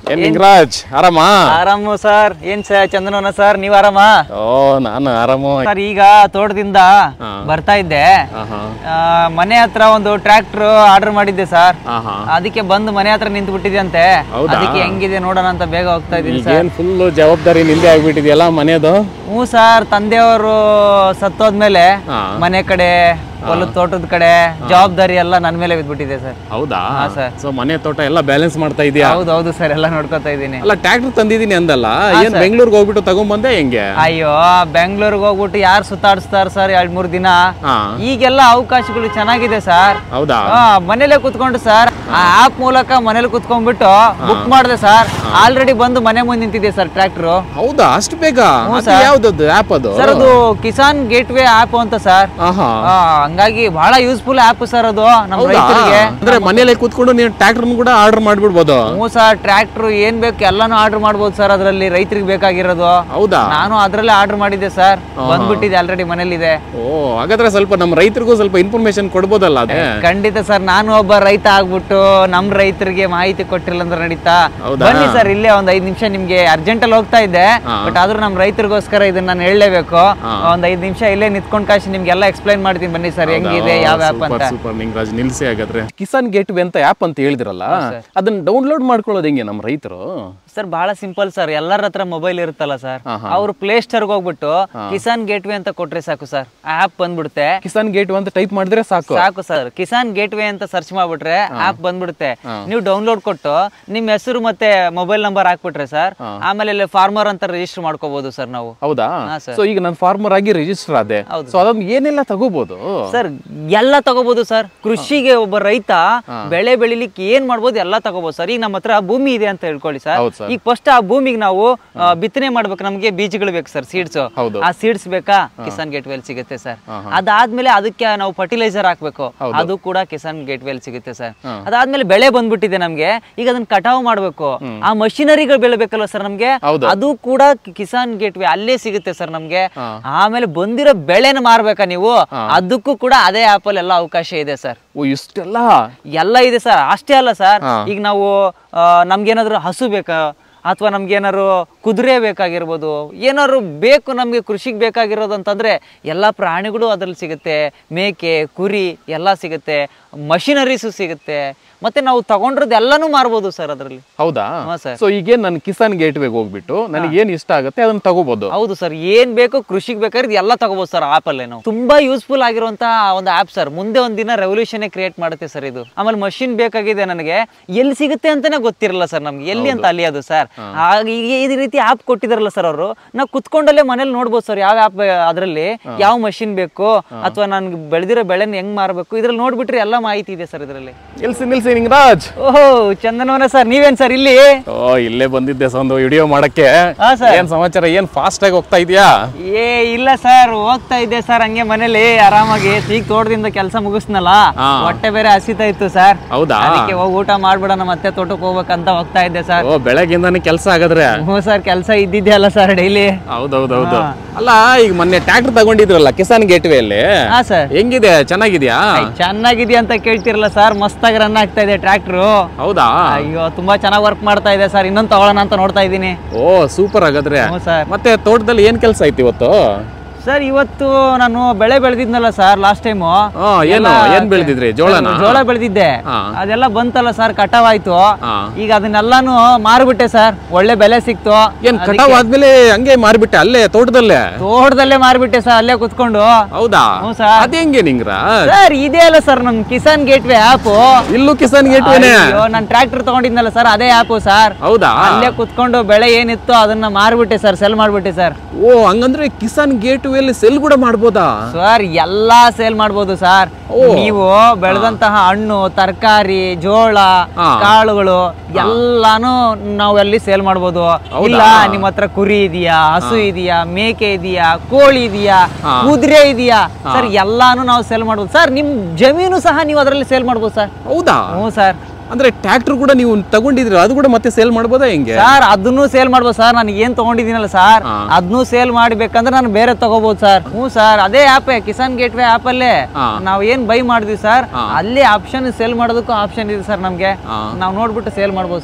ಏನ್ ನಿಂಗರಾಜ್ ಆರಾಮಾ ಆರಾಮು ಸರ್ ಏನ್ ಸರ್ ಚಂದನವನ ಸರ್ ನೀವ್ ಆರಾಮ ಓ ನಾನು ಆರಾಮು ಸರ್ ಈಗ ತೋಟದಿಂದ ಹಾ. ಬರ್ತಾ ಇದ್ದೆ ಆಹಾ ಆ, ಮನೆ ಹತ್ರ ಒಂದು ಟ್ರ್ಯಾಕ್ಟರ್ ಆರ್ಡರ್ ಮಾಡಿದ್ದೆ ಸರ್ ಆಹಾ ಅದಕ್ಕೆ ಬಂದು ಮನೆ ಹತ್ರ ನಿಂತು ಬಿಟ್ಟಿದ್ಯಂತೆ ಹೌದಾ? ಅದಕ್ಕೆ ಹೆಂಗಿದೆ ನೋಡೋಣ ಅಂತ ಬೇಗ ಹೋಗ್ತಾ ಇದ್ದೀನಿ ಸರ್ ಈಗೇನ್ ಫುಲ್ ಜವಾಬ್ದಾರಿ ನಿಂದೆ ಆಗ್ಬಿಟ್ಟಿದೆಯಲ್ಲ ಮನೆದು ಹ್ಞೂ ಸರ್ ತಂದೆಯವರು ಸತ್ತೋದ್ಮೇಲೆ ಹಾ. ಮನೆ ಕಡೆ ಹೊಲದ ತೋಟದ ಕಡೆ ಜವಾಬ್ದಾರಿ ಎಲ್ಲ ನನ್ನ ಮೇಲೆ ಬಿದ್ಬಿಟ್ಟಿದೆ ಸರ್ ಹೌದಾ ಸರ್. ಸೊ ಮನೆ ತೋಟ ಎಲ್ಲ ಬ್ಯಾಲೆನ್ಸ್ ಮಾಡ್ತಾ ಇದೀಯಾ ಹೌದು ಹೌದು ಸರ್ ಎಲ್ಲ ನೋಡ್ಕೊತಾ ಇದ್ದೀನಿ ಅಲ್ಲ ಟ್ರ್ಯಾಕ್ಟರ್ ತಂದಿದೀನಿ ಅಂದಲ್ಲ ಏನ್ ಬೆಂಗಳೂರಿಗೆ ಹೋಗ್ಬಿಟ್ಟು ತಗೊಂಬಂದೆ ಹೆಂಗೆ ಅಯ್ಯೋ ಬೆಂಗಳೂರಿಗೆ ಹೋಗ್ಬಿಟ್ಟು ಯಾರು ಸುತ್ತಾಡಿಸ್ತಾರ ಸರ್ ಎರಡ್ ಮೂರ್ ದಿನ ಹಾ ಈಗೆಲ್ಲ ಅವಕಾಶಗಳು ಚೆನ್ನಾಗಿದೆ ಸರ್ ಹೌದಾ ಹಾ, ಮನೇಲೆ ಕುತ್ಕೊಂಡು ಸರ್ ಆ ಆಪ್ ಮೂಲಕ ಮನೇಲಿ ಕುತ್ಕೊಂಡ್ಬಿಟ್ಟು ಬುಕ್ ಮಾಡಿದೆ ಸರ್ ಆಲ್ರೆಡಿ ಬಂದು ಮನೆ ಮುಂದೆ ನಿಂತಿದೆ ಸರ್ ಟ್ರ್ಯಾಕ್ಟರ್ ಹೌದಾ ಅಷ್ಟು ಬೇಗ ಅದು ಯಾವ್ದದ್ದು ಆಪ್ ಅದು ಸರ್ ಅದು ಕಿಸಾನ್ ಗೇಟ್ ವೇ ಆಪ್ ಅಂತ ಸರ್ ಆಹಾ ಆ, ಹಂಗಾಗಿ ಬಹಳ ಯೂಸ್ಫುಲ್ ಆಪ್ ಸರ್ ಅದು ನಮ್ಮ ಹೌದಾ ರೈತರಿಗೆ ಅಂದ್ರೆ ಮನೇಲೆ ಕೂತ್ಕೊಂಡು ನೀನು ಟ್ರ್ಯಾಕ್ಟರ್ ಕೂಡ ಆರ್ಡರ್ ಮಾಡ್ಬಿಡ್ಬೋದು ಹ್ಞೂ ಸರ್ ಟ್ರ್ಯಾಕ್ಟರ್ ಏನ್ ಬೇಕು ಎಲ್ಲಾನು ಆರ್ಡರ್ ಮಾಡ್ಬೋದು ಸರ್ ಅದರಲ್ಲಿ ರೈತರಿಗೆ ಬೇಕಾಗಿರೋದು ಹೌದಾ ನಾನು ಅದ್ರಲ್ಲೇ ಆರ್ಡರ್ ಮಾಡಿದ್ದೆ ಸರ್ ಬಂದ್ಬಿಟ್ಟಿದೆ ಆಲ್ರೆಡಿ ಮನೇಲಿದೆ ಓ ಹಾಗಾದ್ರೆ ಸ್ವಲ್ಪ ನಮ್ಮ ರೈತರಿಗೂ ಸ್ವಲ್ಪ ಇನ್ಫಾರ್ಮೇಶನ್ ಕೊಡ್ಬೋದಲ್ಲ ಅದೇ ಖಂಡಿತ ಸರ್ ನಾನು ಒಬ್ಬ ರೈತ ಆಗ್ಬಿಟ್ಟು ನಮ್ ರೈತರಿಗೆ ಮಾಹಿತಿ ಕೊಟ್ಟಿಲ್ಲ ಅಂದ್ರೆ ನಡೀತಾ ಹೌದಾ? ಬನ್ನಿ ಸರ್ ಇಲ್ಲೇ ಒಂದ್ ಐದ್ ನಿಮಿಷ ನಿಮ್ಗೆ ಅರ್ಜೆಂಟ್ ಅಲ್ಲಿ ಹೋಗ್ತಾ ಇದ್ದೆ ಬಟ್ ಆದ್ರೂ ನಮ್ ರೈತರಿಗೋಸ್ಕರ ಇದನ್ನ ನಾನು ಹೇಳಲೇಬೇಕು ಒಂದ್ ಐದ್ ನಿಮಿಷ ಇಲ್ಲೇ ನಿಂತ್ಕೊಂಡ್ ಕಾಶಿ ನಿಮ್ಗೆಲ್ಲ ಎಕ್ಸ್ಪ್ಲೈನ್ ಮಾಡ್ತೀನಿ ಬನ್ನಿ ಸರ್ ಹೆಂಗಿದೆ ಯಾವ ಆಪ್ ಅಂತ ಸೂಪರ್ ಸೂಪರ್ ನಿಂಗರಾಜ್ ನಿಲ್ಸಿ ಹಾಗಾದ್ರೆ ಕಿಸಾನ್ ಗೇಟ್ ವೇ ಅಂತ ಆಪ್ ಅಂತ ಹೇಳಿದ್ರಲ್ಲ ಅದನ್ನ ಡೌನ್ಲೋಡ್ ಮಾಡ್ಕೊಳ್ಳೋದು ಹೆಂಗೆ ನಮ್ಮ ರೈತರು ಸರ್ ಬಹಳ ಸಿಂಪಲ್ ಸರ್ ಎಲ್ಲರ ಹತ್ರ ಮೊಬೈಲ್ ಇರುತ್ತಲ್ಲ ಸರ್ ಅವ್ರು ಪ್ಲೇ ಸ್ಟೋರ್ಗೆ ಹೋಗ್ಬಿಟ್ಟು ಕಿಸಾನ್ ಗೇಟ್ ವೇ ಅಂತ ಕೊಟ್ರೆ ಸಾಕು ಸರ್ ಆಪ್ ಬಂದ್ಬಿಡುತ್ತೆ ಕಿಸಾನ್ ಗೇಟ್ ಅಂತ ಟೈಪ್ ಮಾಡಿದ್ರೆ ಸಾಕು ಸಾಕು ಸರ್ ಕಿಸಾನ್ ಗೇಟ್ ವೇ ಅಂತ ಸರ್ಚ್ ಮಾಡ್ಬಿಟ್ರೆ ಆಪ್ ಬಂದ್ಬಿಡುತ್ತೆ ನೀವು ಡೌನ್ಲೋಡ್ ಕೊಟ್ಟು ನಿಮ್ ಹೆಸರು ಮತ್ತೆ ಮೊಬೈಲ್ ನಂಬರ್ ಹಾಕ್ಬಿಟ್ರೆ ಸರ್ ಆಮೇಲೆ ಇಲ್ಲಿ ಫಾರ್ಮರ್ ಅಂತ ರಿಜಿಸ್ಟರ್ ಮಾಡ್ಕೋಬಹುದು ಸರ್ ನಾವು ಹೌದಾ ಹಾ, sir. ಸೊ ಈಗ ನಾನು ಫಾರ್ಮರ್ ಆಗಿ ರಿಜಿಸ್ಟರ್ ಆದೆ ಸೊ ಅದನ್ನ ಏನೆಲ್ಲ ತಗೋಬಹುದು ಸರ್ ಎಲ್ಲ ತಗೋಬಹುದು ಸರ್ ಕೃಷಿಗೆ ಒಬ್ಬ ರೈತ ಬೆಳೆ ಬೆಳಿಲಿಕ್ಕೆ ಏನ್ ಮಾಡ್ಬೋದು ಎಲ್ಲ ತಗೋಬಹುದು ಸರ್ ಈಗ ನಮ್ಮ ಹತ್ರ ಭೂಮಿ ಇದೆ ಅಂತ ಹೇಳ್ಕೊಳ್ಳಿ ಸರ್ ಹೌದು sir. ಈಗ ಫಸ್ಟ್ ಆ ಭೂಮಿಗೆ ನಾವು ಆ, ಬಿತ್ತನೆ ಮಾಡ್ಬೇಕು ನಮಗೆ ಬೀಜಗಳು ಬೇಕು ಸರ್ ಸೀಡ್ಸ್ ಹೌದು. ಆ ಸೀಡ್ಸ್ ಬೇಕಾ ಕಿಸಾನ್ ಗೇಟ್ ವೇಲ್ ಸಿಗುತ್ತೆ ಸರ್ ಅದಾದ್ಮೇಲೆ ಅದಕ್ಕೆ ನಾವು ಫರ್ಟಿಲೈಸರ್ ಹಾಕ್ಬೇಕು ಅದು ಕೂಡ ಕಿಸಾನ್ ಗೇಟ್ ವೇಲ್ ಸಿಗುತ್ತೆ ಸರ್ ಅದಾದ್ಮೇಲೆ ಬೆಳೆ ಬಂದ್ಬಿಟ್ಟಿದೆ ನಮ್ಗೆ ಈಗ ಅದನ್ನ ಕಟಾವ್ ಮಾಡ್ಬೇಕು ಆ ಮಷಿನರಿಗಳು ಬೆಳೆ ಬೇಕಲ್ಲ ಸರ್ ನಮ್ಗೆ ಹೌದು. ಅದು ಕೂಡ ಕಿಸಾನ್ ಗೇಟ್ ವೇ ಅಲ್ಲೇ ಸಿಗುತ್ತೆ ಸರ್ ನಮ್ಗೆ ಆಮೇಲೆ ಬಂದಿರೋ ಬೆಳೆನ ಮಾರ್ಬೇಕಾ ನೀವು ಅದಕ್ಕೂ ಕೂಡ ಅದೇ ಆಪ್ ಅಲ್ಲಿ ಎಲ್ಲ ಅವಕಾಶ ಇದೆ ಸರ್ ಓ ಇಷ್ಟೆಲ್ಲ ಎಲ್ಲ ಇದೆ ಸರ್ ಅಷ್ಟೇ ಅಲ್ಲ ಸರ್ ಈಗ ನಾವು ಆ, ನಮ್ಗೇನಾದ್ರು ಹಸು ಬೇಕಾ ಅಥವಾ ನಮ್ಗೇನಾದ್ರು ಕುದುರೆ ಬೇಕಾಗಿರ್ಬೋದು ಏನಾದ್ರು ಬೇಕು ನಮಗೆ ಕೃಷಿಗೆ ಬೇಕಾಗಿರೋದು ಅಂತಂದ್ರೆ ಎಲ್ಲ ಪ್ರಾಣಿಗಳು ಅದ್ರಲ್ಲಿ ಸಿಗುತ್ತೆ ಮೇಕೆ ಕುರಿ ಎಲ್ಲ ಸಿಗುತ್ತೆ ಮಷಿನರೀಸು ಸಿಗುತ್ತೆ ಮತ್ತೆ ನಾವು ತಗೊಂಡ್ರದ್ದು ಎಲ್ಲಾನು ಮಾರ್ಬೋದು ಸರ್ ಅದರಲ್ಲಿ ಹೌದಾ ಹಾ, sir. ಸೊ ಈಗೇನ್ ನಾನು ಕಿಸಾನ್ ಗೇಟ್ ವೇಗೆ ಹೋಗ್ಬಿಟ್ಟು ನನಗೆ ಏನ್ ಇಷ್ಟ ಆಗುತ್ತೆ ಅದನ್ನ ತಗೋಬಹುದು ಹೌದು ಸರ್ ಏನ್ ಬೇಕು ಕೃಷಿಗೆ ಬೇಕಾದ್ರೆ ಎಲ್ಲ ತಗೋಬಹುದು ಸರ್ ಆಪ್ ಅಲ್ಲೇ ನಾವು ತುಂಬಾ ಯೂಸ್ಫುಲ್ ಆಗಿರುವಂತ ಒಂದು ಆಪ್ ಸರ್ ಮುಂದೆ ಒಂದಿನ ರೆವಲ್ಯೂಷನ್ ಕ್ರಿಯೇಟ್ ಮಾಡುತ್ತೆ ಸರ್ ಇದು ಆಮೇಲೆ ಮಷಿನ್ ಬೇಕಾಗಿದೆ ನನಗೆ ಎಲ್ಲಿ ಸಿಗುತ್ತೆ ಅಂತಾನೆ ಗೊತ್ತಿರಲ್ಲ ಸರ್ ನಮ್ಗೆ ಎಲ್ಲಿ ಅಂತ ಅಲಿಯೋದು ಸರ್ ಈಗ ಈ ರೀತಿ ಆಪ್ ಕೊಟ್ಟಿದಾರಲ್ಲ ಸರ್ ಅವರು ನಾವು ಕುತ್ಕೊಂಡಲ್ಲೇ ಮನೇಲಿ ನೋಡ್ಬೋದು ಸರ್ ಯಾವ ಆಪ್ ಅದರಲ್ಲಿ ಯಾವ ಮಷಿನ್ ಬೇಕು ಅಥವಾ ನನ್ಗೆ ಬೆಳೆದಿರೋ ಬೆಳೆನ ಹೆಂಗ್ ಮಾರಬೇಕು ಇದ್ರಲ್ಲಿ ನೋಡ್ಬಿಟ್ರೆ ಎಲ್ಲ ಮಾಹಿತಿ ಇದೆ ಸರ್ ಇದರಲ್ಲಿ ನಿಲ್ಸಿ ನಿಲ್ಸಿ ನಿಂಗರಾಜ್ ಓಹೋ ಚಂದನವನ ಸರ್ ನೀವೇನ್ ಸರ್ ಇಲ್ಲಿ ಓ ಇಲ್ಲೇ ಬಂದಿದ್ದೆ ಸ ಒಂದು ವಿಡಿಯೋ ಮಾಡಕ್ಕೆ ಹಾ, sir. ಏನ್ ಸಮಾಚಾರ ಏನ್ ಫಾಸ್ಟ್ ಆಗಿ ಹೋಗ್ತಾ ಇದೀಯಾ ಏ ಇಲ್ಲ ಸರ್ ಹೋಗ್ತಾ ಇದ್ದೆ ಸರ್ ಹಂಗೆ ಮನೇಲಿ ಆರಾಮಾಗಿ ಈಗ ತೋಟದಿಂದ ಕೆಲಸ ಮುಗಿಸ್ನಲ್ಲ ಹಾ. ಹೊಟ್ಟೆ ಬೇರೆ ಹಸಿತಾ ಇತ್ತು ಸರ್ ಹೌದಾ ಅದಕ್ಕೆ ಹೋಗಿ ಊಟ ಮಾಡ್ಬಿಡೋಣ ಮತ್ತೆ ತೋಟಕ್ಕೆ ಹೋಗ್ಬೇಕಂತ ಹೋಗ್ತಾ ಇದ್ದೆ ಸರ್ ಓ ಬೆಳಗ್ಗಿಂದಾನೆ ಕೆಲಸ ಆಗದ್ರೆ ಹ್ಞೂ ಸರ್ ಕೆಲಸ ಇದ್ದಿದ್ದೆ ಅಲ್ಲ ಸರ್ ಡೈಲಿ ಹೌದೌದೌದು ಅಲ್ಲ ಈಗ ಮೊನ್ನೆ ಟ್ರ್ಯಾಕ್ಟರ್ ತಗೊಂಡಿದ್ರಲ್ಲ ಕಿಸಾನ್ ಗೇಟ್ ವೇ ಅಲ್ಲಿ ಹಾ ಸರ್ ಹೆಂಗಿದೆ ಚೆನ್ನಾಗಿದ್ಯಾ ಚೆನ್ನಾಗಿದೆಯಾ ಅಂತ ಕೇಳ್ತಿರಲ್ಲ ಸರ್ ಮಸ್ತಾಗಿ ರನ್ ಆಗ್ತಾ ಇದೆ ಟ್ರ್ಯಾಕ್ಟ್ರು ಹೌದಾ ಅಯ್ಯೋ ತುಂಬಾ ಚೆನ್ನಾಗಿ ವರ್ಕ್ ಮಾಡ್ತಾ ಇದೆ ಸರ್ ಇನ್ನೊಂದು ತಗೊಳ್ಳೋಣ ಅಂತ ನೋಡ್ತಾ ಇದ್ದೀನಿ ಓ ಸೂಪರ್ ಹಾಗಾದ್ರೆ ಹ್ಞೂ ಸರ್ ಮತ್ತೆ ತೋಟದಲ್ಲಿ ಏನ್ ಕೆಲಸ ಐತಿ ಇವತ್ತು ಸರ್ ಇವತ್ತು ನಾನು ಬೆಳೆ ಬೆಳೆದಿದ್ನಲ್ಲ ಸರ್ ಲಾಸ್ಟ್ ಟೈಮು ಹಾ ಏನು ಏನ್ ಬೆಳೆದಿದ್ರಿ ಜೋಳನ ಜೋಳ ಬೆಳೆದಿದ್ದೆ ಹಾ. ಅದೆಲ್ಲ ಬಂತಲ್ಲ ಸರ್ ಕಟಾವ್ ಆಯ್ತು ಹಾ. ಈಗ ಅದನ್ನೆಲ್ಲಾನು ಮಾರ್ಬಿಟ್ಟೆ ಸರ್ ಒಳ್ಳೆ ಬೆಲೆ ಸಿಕ್ತು ಏನ್ ಕಟಾವ್ ಆದ್ಮೇಲೆ ಹಂಗೆ ಮಾರ್ಬಿಟ್ಟೆ ಅಲ್ಲೇ ತೋಟದಲ್ಲೇ ತೋಟದಲ್ಲೇ ಮಾರ್ಬಿಟ್ಟೆ ಸರ್ ಅಲ್ಲೇ ಕುತ್ಕೊಂಡು ಹೌದಾ ಹ್ಞೂ ಸರ್ ಅದ್ ಹೆಂಗೆ ನಿಂಗ್ರ ಸರ್ ಇದೇ ಅಲ್ಲ ಸರ್ ನಮ್ ಕಿಸಾನ್ ಗೇಟ್ ವೇ ಆಪ್ ಇಲ್ಲೂ ಕಿಸಾನ್ ಗೇಟ್ ವೇನೆ ನಾನು ಟ್ರ್ಯಾಕ್ಟರ್ ತಗೊಂಡಿದ್ನಲ್ಲ ಸರ್ ಅದೇ ಆಪ್ ಸರ್ ಹೌದಾ ಅಲ್ಲೇ ಕುತ್ಕೊಂಡು ಬೆಳೆ ಏನಿತ್ತು ಅದನ್ನ ಮಾರ್ಬಿಟ್ಟೆ ಸರ್ ಸೆಲ್ ಮಾಡ್ಬಿಟ್ಟೆ ಸರ್ ಓ ಹಂಗಂದ್ರೆ ಕಿಸಾನ್ ಗೇಟ್ ವೇಲಿ ಸೆಲ್ ಕೂಡ ಮಾಡ್ಬೋದಾ ಸರ್ ಎಲ್ಲಾ ಸೇಲ್ ಮಾಡ್ಬೋದು ಸರ್ ನೀವು ಬೆಳೆದಂತಹ ಹಣ್ಣು ತರಕಾರಿ ಜೋಳ ಹಾ. ಕಾಳುಗಳು ಎಲ್ಲಾನು ನಾವು ಅಲ್ಲಿ ಸೇಲ್ ಮಾಡ್ಬೋದು ಇಲ್ಲ ನಿಮ್ಮ ಹತ್ರ ಕುರಿ ಇದೆಯಾ ಹಸು ಇದೆಯಾ ಮೇಕೆ ಇದೆಯಾ ಕೋಳಿ ಇದೆಯಾ ಕುದುರೆ ಇದೆಯಾ ಸರ್ ಎಲ್ಲಾನು ನಾವು ಸೇಲ್ ಮಾಡ್ಬೋದು ಸರ್ ನಿಮ್ ಜಮೀನು ಸಹ ನೀವು ಅದರಲ್ಲಿ ಸೇಲ್ ಮಾಡ್ಬೋದು ಸರ್ ಹೌದಾ ಹ್ಞೂ ಸರ್ ಅಂದ್ರೆ ಟ್ರ್ಯಾಕ್ಟರ್ ಕೂಡ ನೀವು ತಗೊಂಡಿದ್ರಿ ಅದು ಕೂಡ ಮತ್ತೆ ಸೇಲ್ ಮಾಡ್ಬೋದಾ ಹೆಂಗೆ ಸರ್ ಅದನ್ನು ಸೇಲ್ ಮಾಡ್ಬೋದು ಸರ್ ನಾನು ಏನ್ ತಗೊಂಡಿದ್ದೀನಲ್ಲ ಸರ್ ಹಾ. ಅದನ್ನು ಸೇಲ್ ಮಾಡ್ಬೇಕಂದ್ರೆ ನಾನು ಬೇರೆ ತಗೋಬಹುದು ಸರ್ ಹ್ಞೂ ಸರ್ ಅದೇ app Kisan gateway app ಅಲ್ಲೇ ಹಾ. ನಾವ್ ಏನ್ ಬೈ ಮಾಡಿದ್ವಿ ಸರ್ ಹಾ. ಅಲ್ಲಿ ಆಪ್ಷನ್ ಸೇಲ್ ಮಾಡೋದಕ್ಕೂ ಆಪ್ಷನ್ ಇದೆ ಸರ್ ನಮ್ಗೆ ಹಾ. ನಾವು ನೋಡ್ಬಿಟ್ಟು ಸೇಲ್ ಮಾಡ್ಬೋದು sir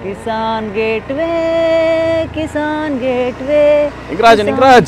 Kisan gateway Kisan gateway Ningaraj Ningaraj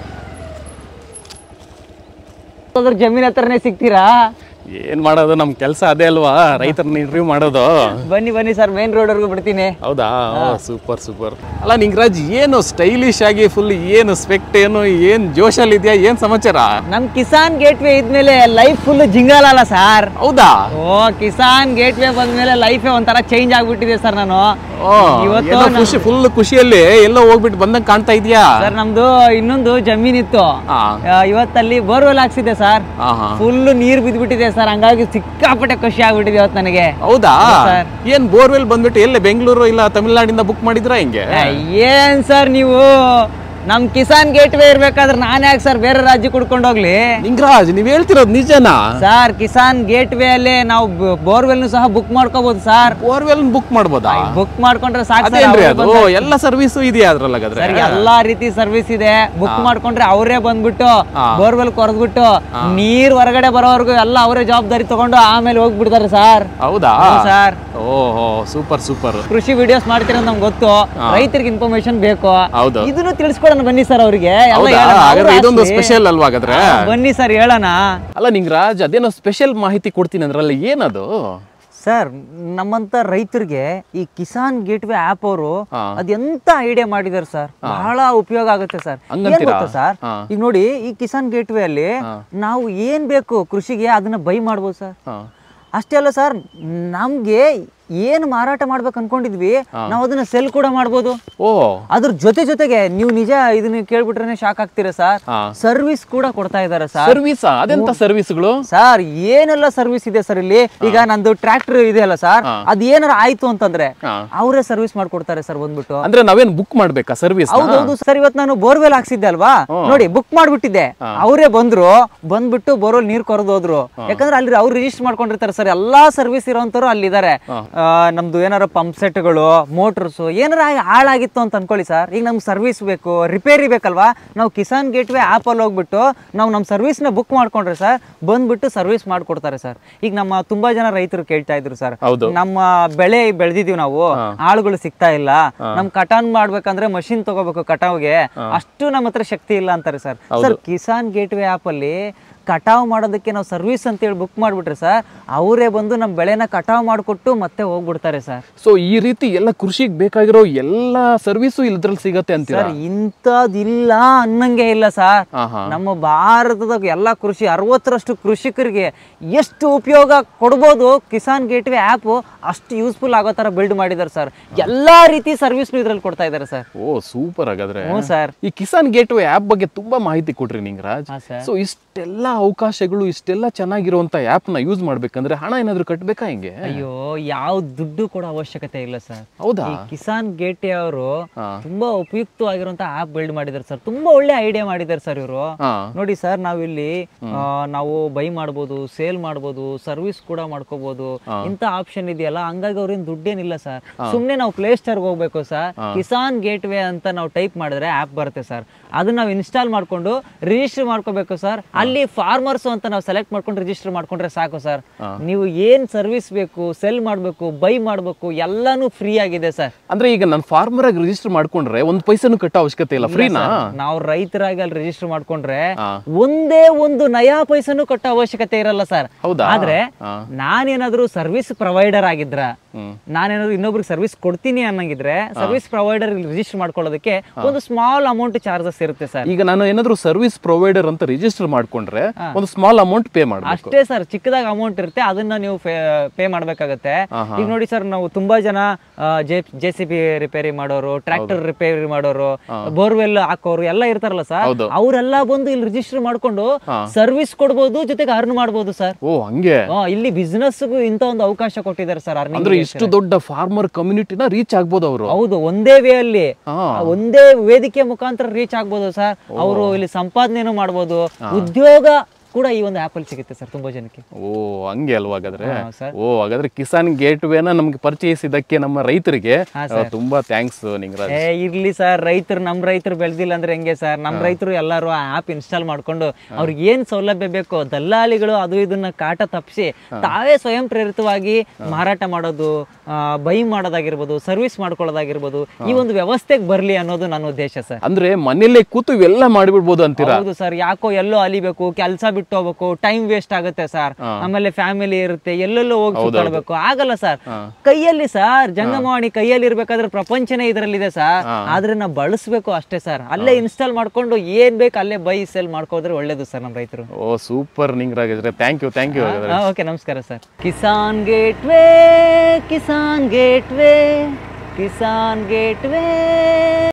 ಅದ್ರ ಜಮೀನ್ ಹತ್ರನೇ ಸಿಗ್ತೀರಾ ಏನ್ ಮಾಡೋದು ನಮ್ ಕೆಲಸ ಅದೇ ಅಲ್ವಾ ರೈತರನ್ನ ಇಂಟರ್ವ್ಯೂ ಮಾಡೋದು ಬನ್ನಿ ಬನ್ನಿ ಸರ್ ಮೇನ್ ರೋಡ್ವರೆಗೂ ಬಿಡ್ತೀನಿ ಹೌದಾ ಸೂಪರ್ ಸೂಪರ್ ಅಲ್ಲ ನಿಂಗರಾಜ್ ಏನು ಸ್ಟೈಲಿಶ್ ಆಗಿ ಫುಲ್ ಏನು ಸ್ಪೆಕ್ಟ್ ಏನು ಏನ್ ಜೋಶಲ್ಲಿ ಇದೆಯಾ ಏನ್ ಸಮಾಚಾರ ನಮ್ ಕಿಸಾನ್ ಗೇಟ್ವೇ ಇದ್ಮೇಲೆ ಲೈಫ್ ಫುಲ್ ಜಿಂಗಾಲಲ್ಲ ಸರ್ ಹೌದಾ ಓ ಕಿಸಾನ್ ಗೇಟ್ವೇ ಬಂದ್ಮೇಲೆ ಲೈಫೇ ಒಂಥರ ಚೇಂಜ್ ಆಗ್ಬಿಟ್ಟಿದೆ ಸರ್ ನಾನು ಓ, ಇವತ್ತು ಏನೋ ಖುಷಿ ಫುಲ್ ಖುಷಿಯಲ್ಲಿ ಎಲ್ಲೋ ಹೋಗ್ಬಿಟ್ಟು ಬಂದಂಗ್ ಕಾಣ್ತಾ ಇದೆಯಾ ಸರ್ ನಮ್ದು ಇನ್ನೊಂದು ಜಮೀನ್ ಇತ್ತು ಹಾ ಆ, ಇವತ್ತಲ್ಲಿ ಬೋರ್ವೆಲ್ ಹಾಕ್ಸಿದೆ ಸರ್ ಹಾ ಹಾ ಫುಲ್ ನೀರ್ ಬಿದ್ಬಿಟ್ಟಿದೆ ಸರ್ ಹಂಗಾಗಿ ಸಿಕ್ಕಾಪಟ್ಟೆ ಖುಷಿ ಆಗ್ಬಿಟ್ಟಿದೆ ಇವತ್ತು ನನಗೆ ಹೌದಾ ಸರ್. ಏನ್ ಬೋರ್ವೆಲ್ ಬಂದ್ಬಿಟ್ಟು ಎಲ್ಲಿ ಬೆಂಗಳೂರು ಇಲ್ಲ ತಮಿಳ್ನಾಡಿಂದ ಬುಕ್ ಮಾಡಿದ್ರ ಹಿಂಗೆ ಆ, ಏನ್ ಸರ್ ನೀವು ನಮ್ ಕಿಸಾನ್ ಗೇಟ್ವೇ ಇರ್ಬೇಕಾದ್ರೆ ನಾನು ಯಾಕೆ ಸರ್ ಬೇರೆ ರಾಜ್ಯ ಕುಡ್ಕೊಂಡು ಹೋಗ್ಲಿ ನಿಂಗರಾಜ್ ನೀವ್ ಹೇಳ್ತಿರೋದ್ ನಿಜನಾ ಸರ್ ಕಿಸಾನ್ ಗೇಟ್ವೇ ಅಲ್ಲಿ ನಾವು ಬೋರ್ವೆಲ್ ಸಹ ಬುಕ್ ಮಾಡ್ಕೋಬಹುದು ಸರ್ ಬೋರ್ವೆಲ್ ಬುಕ್ ಮಾಡ್ಬೋದಾ ಬುಕ್ ಮಾಡ್ಕೊಂಡ್ರೆ ಸಾಕು ಸರ್ ಅದೇನ್ರಿ ಅವ್ರೇ ಅದು ಬಂದು- ಎಲ್ಲ ಸರ್ವಿಸು ಇದೆಯಾ ಅದ್ರಲ್ಲಿ ಹಾಗಾದ್ರೆ ಸರ್ ಎಲ್ಲಾ ರೀತಿ ಸರ್ವಿಸ್ ಇದೆ ಬುಕ್ ಮಾಡ್ಕೊಂಡ್ರೆ ಅವರೇ ಬಂದ್ಬಿಟ್ಟು ಹಾ. ಬೋರ್ವೆಲ್ ಕೊರೆದ್ಬಿಟ್ಟು ನೀರ್ ಹೊರಗಡೆ ಬರೋವರೆಗೂ ಎಲ್ಲ ಅವರೇ ಜವಾಬ್ದಾರಿ ತಗೊಂಡು ಆಮೇಲೆ ಹೋಗ್ಬಿಡ್ತಾರೆ ಸರ್ ಹೌದಾ ಸರ್ ಓಹೋ ಸೂಪರ್ ಸೂಪರ್ ಕೃಷಿ ವಿಡಿಯೋಸ್ ಮಾಡ್ತೀರ ನಮ್ಗೆ ಗೊತ್ತು ರೈತರಿಗೆ ಇನ್ಫಾರ್ಮೇಶನ್ ಬೇಕು ಹೌದು ಇದನ್ನು ತಿಳಿಸ್ಕೊಡೋಣ ಬನ್ನಿ ಸರ್ ಅವ್ರಿಗೆ ಎಲ್ಲ ಹೌದಾ ಹೇಳೋಣ. ಅವ್ರು ಹಾಗಾದ್ರೆ ಇದೊಂದು ಹಾಕ್ಲಿ. ಸ್ಪೆಷಲ್ ಅಲ್ವಾ ಹಾಗಾದ್ರೆ ಬನ್ನಿ ಸರ್ ಹೇಳೋಣ ಅಲ್ಲ ನಿಂಗರಾಜ್ ಅದೇನೋ ಸ್ಪೆಷಲ್ ಮಾಹಿತಿ ಕೊಡ್ತೀನಿ ಅಂದ್ರಲ್ಲ ಏನದು ಸರ್ ನಮ್ಮಂತ ರೈತರಿಗೆ ಈ ಕಿಸಾನ್ ಗೇಟ್ವೇ ಆಪ್ ಅವರು ಹಾ. ಅದೆಂತ ಐಡಿಯಾ ಮಾಡಿದಾರೆ ಸರ್ ಬಹಳ ಉಪಯೋಗ ಆಗುತ್ತೆ ಸರ್ ಏನ್ ಹಂಗಂತೀರಾ? ಗೊತ್ತಾ ಸರ್ ಹಾ. ಈಗ ನೋಡಿ ಈ ಕಿಸಾನ್ ಗೇಟ್ವೇ ಅಲ್ಲಿ ನಾವು ಏನ್ ಬೇಕು ಕೃಷಿಗೆ ಅದನ್ನ ಬೈ ಮಾಡ್ಬೋದು ಸರ್ ಹಾ. ಅಷ್ಟೇ ಅಲ್ಲ ಸರ್ ನಮ್ಗೆ ಏನ್ ಮಾರಾಟ ಮಾಡ್ಬೇಕು ಅನ್ಕೊಂಡಿದ್ವಿ ನಾವು ಅದನ್ನ ಸೆಲ್ ಕೂಡ ಮಾಡ್ಬೋದು ಓ ಅದ್ರ ಜೊತೆ ಜೊತೆಗೆ ನೀವು ನಿಜ ಇದನ್ನ ಕೇಳ್ಬಿಟ್ರೆ ಶಾಕ್ ಆಗ್ತೀರಾ ಸರ್ ಹಾ. ಸರ್ವಿಸ್ ಕೂಡ ಕೊಡ್ತಾ ಇದಾರೆ ಸರ್ ಸರ್ವಿಸ್ ಅದೆಂತ ಸರ್ವಿಸ್ಗಳು ಸರ್ ಏನೆಲ್ಲ ಸರ್ವಿಸ್ ಇದೆ ಸರ್ ಇಲ್ಲಿ ಈಗ ನಂದು ಟ್ರ್ಯಾಕ್ಟರ್ ಇದೆ ಅಲ್ಲ ಸರ್ ಅದ್ ಏನಾರ ಆಯ್ತು ಅಂತಂದ್ರೆ ಹಾ. ಅವರೇ ಸರ್ವಿಸ್ ಮಾಡ್ಕೊಡ್ತಾರೆ ಸರ್ ಬಂದ್ಬಿಟ್ಟು ಅಂದ್ರೆ ನಾವೇನ್ ಬುಕ್ ಮಾಡ್ಬೇಕಾ ಸರ್ವಿಸ್ ಹೌದೌದು ಸರ್ ಇವತ್ತು ನಾನು ಬೋರ್ವೆಲ್ ಹಾಕ್ಸಿದ್ದೆ ಅಲ್ವಾ ನೋಡಿ ಬುಕ್ ಮಾಡ್ಬಿಟ್ಟಿದ್ದೆ ಅವರೇ ಬಂದ್ರು ಬಂದ್ಬಿಟ್ಟು ಬೋರ್ವೆಲ್ ನೀರ್ ಕೊರದು ಹೋದ್ರು ಯಾಕಂದ್ರೆ ಅಲ್ಲಿ ಅವ್ರು ರಿಜಿಸ್ಟರ್ ಮಾಡ್ಕೊಂಡಿರ್ತಾರೆ ಸರ್ ಎಲ್ಲಾ ಸರ್ವಿಸ್ ಇರೋಂತವ್ರು ಅಲ್ಲಿದ್ದಾರೆ ನಮ್ದು ಏನಾರ ಪಂಪ್ ಸೆಟ್ಗಳು ಮೋಟರ್ಸ್ ಏನಾರ ಆಗಿ ಹಾಳಾಗಿತ್ತು ಅಂತ ಅನ್ಕೊಳ್ಳಿ ಸರ್ ಈಗ ನಮ್ಗೆ ಸರ್ವಿಸ್ ಬೇಕು ರಿಪೇರಿ ಬೇಕಲ್ವಾ ನಾವು ಕಿಸಾನ್ ಗೇಟ್ವೇ ಆಪ್ ಅಲ್ಲಿ ಹೋಗ್ಬಿಟ್ಟು ನಾವು ನಮ್ಮ ಸರ್ವಿಸ್ ನ ಬುಕ್ ಮಾಡ್ಕೊಂಡ್ರೆ ಸರ್ ಬಂದ್ಬಿಟ್ಟು ಸರ್ವಿಸ್ ಮಾಡ್ಕೊಡ್ತಾರೆ ಸರ್ ಈಗ ನಮ್ಮ ತುಂಬಾ ಜನ ರೈತರು ಕೇಳ್ತಾ ಇದ್ರು ಸರ್ ಹೌದು ನಮ್ಮ ಬೆಳೆ ಬೆಳೆದಿದೀವಿ ನಾವು ಆಳುಗಳು ಸಿಗ್ತಾ ಇಲ್ಲ ನಮ್ ಕಟಾನ್ ಮಾಡ್ಬೇಕಂದ್ರೆ ಮಷಿನ್ ತಗೋಬೇಕು ಕಟಾವ್ಗೆ ಅಷ್ಟು ನಮ್ಮ ಹತ್ರ ಶಕ್ತಿ ಇಲ್ಲ ಅಂತಾರೆ sir sir Kisan gateway app ಅಲ್ಲಿ ಕಟಾವ್ ಮಾಡೋದಕ್ಕೆ ನಾವು ಸರ್ವಿಸ್ ಅಂತ ಹೇಳಿ ಬುಕ್ ಮಾಡ್ಬಿಟ್ರೆ ಸರ್ ಅವರೇ ಬಂದು ನಮ್ಮ ಬೆಳೆನ ಕಟಾವ್ ಮಾಡಿಕೊಟ್ಟು ಮತ್ತೆ ಹೋಗ್ಬಿಡ್ತಾರೆ ಸರ್ ಸೊ ಈ ರೀತಿ ಎಲ್ಲ ಕೃಷಿಗೆ ಬೇಕಾಗಿರೋ ಎಲ್ಲ ಸರ್ವಿಸು ಇದ್ರಲ್ಲಿ ಸಿಗತ್ತೆ ಅಂತೀರಾ ಸರ್ ಇಂಥದ್ದಿಲ್ಲ ಅನ್ನಂಗೆ ಇಲ್ಲ ಸರ್ ಹಾ ಹಾ ನಮ್ಮ ಭಾರತದ ಎಲ್ಲ ಕೃಷಿ ಅರವತ್ತರಷ್ಟು ಕೃಷಿಕರಿಗೆ ಎಷ್ಟು ಉಪಯೋಗ ಕೊಡ್ಬೋದು ಕಿಸಾನ್ ಗೇಟ್ವೇ ಆ್ಯಪ್ ಅಷ್ಟು ಯೂಸ್ಫುಲ್ ಆಗೋ ಥರ ಬಿಲ್ಡ್ ಮಾಡಿದ್ದಾರೆ ಸರ್ ಎಲ್ಲಾ ರೀತಿ ಸರ್ವಿಸ್ನು ಇದ್ರಲ್ಲಿ ಕೊಡ್ತಾ ಇದ್ದಾರೆ ಸರ್ ಓ ಸೂಪರ್ ಹಾಗಾದ್ರೆ ಹ್ಞೂ ಸರ್ ಈ ಕಿಸಾನ್ ಗೇಟ್ವೇ ಆಪ್ ಬಗ್ಗೆ ತುಂಬಾ ಮಾಹಿತಿ ಕೊಟ್ರಿ ನಿಂಗರಾಜ್ ಹಾ ಸರ್ ಸೊ ಇಷ್ಟೆಲ್ಲ ಅವಕಾಶಗಳು ಇಷ್ಟೆಲ್ಲ ಚೆನ್ನಾಗಿರುವಂತ ಆಪ್ ನ ಯೂಸ್ ಮಾಡ್ಬೇಕಂದ್ರೆ ಹಣ ಏನಾದ್ರು ಕಟ್ಬೇಕಾ ಹಿಂಗೆ ಅಯ್ಯೋ ಯಾವ ದುಡ್ಡು ಕೊಡೋ ಅವಶ್ಯಕತೆ ಇಲ್ಲ ಸರ್ ಹೌದಾ ಈ ಕಿಸಾನ್ ಗೇಟೆ ಅವರು ಹಾ. ತುಂಬಾ ಉಪಯುಕ್ತವಾಗಿರುವಂತ ಆಪ್ ಬಿಲ್ಡ್ ಮಾಡಿದ್ದಾರೆ ಸರ್ ತುಂಬಾ ಒಳ್ಳೆ ಐಡಿಯಾ ಮಾಡಿದ್ದಾರೆ ಸರ್ ಇವರು ಹಾ ನೋಡಿ ಸರ್ ನಾವಿಲ್ಲಿ ಆ, ನಾವು ಬೈ ಮಾಡ್ಬೋದು ಸೇಲ್ ಮಾಡ್ಬೋದು ಸರ್ವಿಸ್ ಕೂಡ ಮಾಡ್ಕೋಬಹುದು ಇಂತ ಆಪ್ಷನ್ ಇದೆಯಲ್ಲ ಹಂಗಾಗಿ ಅವ್ರೇನ್ ದುಡ್ಡೇನಿಲ್ಲ ಸರ್ ಸುಮ್ನೆ ನಾವು ಪ್ಲೇ ಸ್ಟೋರ್ ಹೋಗ್ಬೇಕು ಸರ್ ಕಿಸಾನ್ ಗೇಟ್ ವೇ ಅಂತ ನಾವು ಟೈಪ್ ಮಾಡಿದ್ರೆ ಆಪ್ ಬರುತ್ತೆ ಸರ್ ಅದನ್ನ ನಾವು ಇನ್ಸ್ಟಾಲ್ ಮಾಡ್ಕೊಂಡು ರಿಜಿಸ್ಟರ್ ಮಾಡ್ಕೋಬೇಕು ಸರ್ ಅಲ್ಲಿ ಫಾರ್ಮರ್ಸ್ ಅಂತ ನಾವು ಸೆಲೆಕ್ಟ್ ಮಾಡ್ಕೊಂಡು ರಿಜಿಸ್ಟರ್ ಮಾಡ್ಕೊಂಡ್ರೆ ಸಾಕು ಸರ್ ನೀವು ಏನ್ ಸರ್ವಿಸ್ ಬೇಕು ಸೆಲ್ ಮಾಡ್ಬೇಕು ಬೈ ಮಾಡ್ಬೇಕು ಎಲ್ಲಾನು ಫ್ರೀ ಆಗಿದೆ ಸರ್ ಅಂದ್ರೆ ಈಗ ನಾನು ಫಾರ್ಮರ್ ಆಗಿ ರಿಜಿಸ್ಟರ್ ಮಾಡ್ಕೊಂಡ್ರೆ ಒಂದ್ ಪೈಸೆನೂ ಕಟ್ಟೋ ಅವಶ್ಯಕತೆ ಇಲ್ಲ ಫ್ರೀನಾ ನಾವು ರೈತರಾಗಿ ಅಲ್ಲಿ ರಿಜಿಸ್ಟರ್ ಮಾಡ್ಕೊಂಡ್ರೆ ಹಾ. ಒಂದೇ ಒಂದು ನಯಾ ಪೈಸನು ಕಟ್ಟೋ ಅವಶ್ಯಕತೆ ಇರಲ್ಲ ಸರ್ ಹೌದಾ ಆದ್ರೆ ಹಾ. ನಾನೇನಾದ್ರೂ ಸರ್ವಿಸ್ ಪ್ರೊವೈಡರ್ ಆಗಿದ್ರ ಹ್ಮ್. ನಾನೇನಾದ್ರೂ ಇನ್ನೊಬ್ರಿಗೆ ಸರ್ವಿಸ್ ಕೊಡ್ತೀನಿ ಅನ್ನಂಗಿದ್ರೆ ಸರ್ವಿಸ್ ಪ್ರೊವೈಡರ್ ರಿಜಿಸ್ಟರ್ ಮಾಡ್ಕೊಳ್ಳೋದಕ್ಕೆ ಒಂದು ಸ್ಮಾಲ್ ಅಮೌಂಟ್ ಚಾರ್ಜಸ್ ಇರುತ್ತೆ ಸರ್ ಈಗ ನಾನು ಏನಾದ್ರು ಸರ್ವಿಸ್ ಪ್ರೊವೈಡರ್ ಅಂತ ರಿಜಿಸ್ಟರ್ ಮಾಡ್ಕೊಂಡ್ರೆ ಒಂದು ಸ್ಮಾಲ್ ಅಮೌಂಟ್ ಪೇ ಮಾಡ್ಬೇಕು ಅಷ್ಟೇ ಸರ್ ಚಿಕ್ಕದಾಗಿ ಅಮೌಂಟ್ ಇರುತ್ತೆ ಅದನ್ನ ನೀವು ಪೇ ಮಾಡ್ಬೇಕಾಗತ್ತೆ ಆಹಾ. ಈಗ ನೋಡಿ ಸರ್ ನಾವು ತುಂಬಾ ಜನ ಜೆ ಸಿ ಬಿ ರಿಪೇರಿ ಮಾಡೋರು ಟ್ರ್ಯಾಕ್ಟರ್ ರಿಪೇರಿ ಮಾಡೋರು ಬೋರ್ವೆಲ್ ಹಾಕೋರು ಎಲ್ಲ ಇರ್ತಾರಲ್ಲ ಸರ್ ಹೌದು. ಅವರೆಲ್ಲ ಬಂದು ಇಲ್ಲಿ ರಿಜಿಸ್ಟರ್ ಮಾಡ್ಕೊಂಡು ಸರ್ವಿಸ್ ಕೊಡ್ಬೋದು ಜೊತೆಗೆ ಅರ್ನ್ ಮಾಡ್ಬೋದು ಸರ್ ಓ ಹಂಗೆ ಇಲ್ಲಿ ಬಿಸ್ನೆಸ್ ಇಂತ ಒಂದು ಅವಕಾಶ ಕೊಟ್ಟಿದ್ದಾರೆ ಸರ್ ಅಂದ್ರೆ ಅರ್ನಿಂಗ್ ಇಷ್ಟು ದೊಡ್ಡ ಫಾರ್ಮರ್ ಕಮ್ಯುನಿಟಿನ ರೀಚ್ ಆಗ್ಬೋದು ಅವರು ಹೌದು ಒಂದೇ ವೇ ಅಲ್ಲಿ ಹಾ. ಆ ಒಂದೇ ವೇದಿಕೆ ಮುಖಾಂತರ ರೀಚ್ ಆಗ್ಬೋದು ಸರ್ ಅವರು ಇಲ್ಲಿ ಸಂಪಾದನೆನೂ ಮಾಡ್ಬೋದು ಉದ್ಯೋಗ ಕೂಡ ಈ ಒಂದು ಆ್ಯಪಲ್ಲಿ ಸಿಗುತ್ತೆ ಸರ್ ತುಂಬ ಜನಕ್ಕೆ ಓ ಹಂಗೆ ಅಲ್ವಾ ಹಾಗಾದ್ರೆ ಹಾ, ಸರ್. ಓ ಹಾಗಾದ್ರೆ ಕಿಸಾನ್ ಗೇಟ್ ವೇನ ನಮ್ಗೆ ಪರಿಚಯಿಸಿದ್ದಕ್ಕೆ ನಮ್ಮ ರೈತರಿಗೆ ಹಾ, ಆ, ತುಂಬಾ ಥ್ಯಾಂಕ್ಸ್ ನಿಂಗರಾಜ್ ಏ ಇರ್ಲಿ ಸರ್ ರೈತರು ನಮ್ಮ ರೈತರು ಬೆಳೆದಿಲ್ಲ ಅಂದ್ರೆ ಹೆಂಗೆ ಸರ್ ನಮ್ಮ ರೈತರು ಎಲ್ಲರೂ ಆ ಆ್ಯಪ್ ಇನ್ಸ್ಟಾಲ್ ಮಾಡ್ಕೊಂಡು ಅವ್ರಿಗೆ ಏನ್ ಸೌಲಭ್ಯ ಬೇಕೋ ದಲ್ಲಾಳಿಗಳು ಅದು ಇದನ್ನ ಕಾಟ ತಪ್ಪಿಸಿ ತಾವೇ ಸ್ವಯಂ ಪ್ರೇರಿತವಾಗಿ ಮಾರಾಟ ಮಾಡೋದು ಬೈ ಮಾಡೋದಾಗಿರ್ಬೋದು ಸರ್ವಿಸ್ ಮಾಡ್ಕೊಳ್ಳೋದಾಗಿರ್ಬೋದು ಈ ಒಂದು ವ್ಯವಸ್ಥೆಗೆ ಬರ್ಲಿ ಅನ್ನೋದು ನನ್ನ ಉದ್ದೇಶ ಸರ್ ಅಂದ್ರೆ ಮನೇಲೆ ಕೂತು ಇವೆಲ್ಲ ಮಾಡಿಬಿಡ್ಬೋದು ಅಂತೀರಾ ಹೌದು ಸರ್ ಯಾಕೋ ಎಲ್ಲೋ ಅಲಿಬೇಕು ಕೆಲಸ ಬಿಟ್ಟು ಹೋಗ್ಬೇಕು ಟೈಮ್ ವೇಸ್ಟ್ ಆಗುತ್ತೆ ಸರ್ ಆಮೇಲೆ ಫ್ಯಾಮಿಲಿ ಇರುತ್ತೆ ಎಲ್ಲೆಲ್ಲೋ ಹೋಗಿ ಸುತ್ತಾಡ್ಬೇಕು ಆಗಲ್ಲ ಸರ್ ಕೈಯಲ್ಲಿ ಸರ್ ಜಂಗಮವಾಣಿ ಕೈಯಲ್ಲಿ ಇರ್ಬೇಕಾದ್ರೆ ಪ್ರಪಂಚನೇ ಇದರಲ್ಲಿದೆ ಸರ್ ಆದ್ರೆ ನಾವು ಬಳಸಬೇಕು ಅಷ್ಟೇ ಸರ್ ಅಲ್ಲೇ ಇನ್ಸ್ಟಾಲ್ ಮಾಡ್ಕೊಂಡು ಏನ್ ಬೇಕು ಅಲ್ಲೇ ಬೈ ಸೆಲ್ ಮಾಡ್ಕೋದ್ರೆ ಒಳ್ಳೇದು ಸರ್ ನಮ್ಮ ರೈತರು ಓ super Ningaraj thank you thank you ಹಾಗಾದ್ರೆ ಓಕೆ ನಮಸ್ಕಾರ sir Kisan gateway Kisan gateway Kisan gateway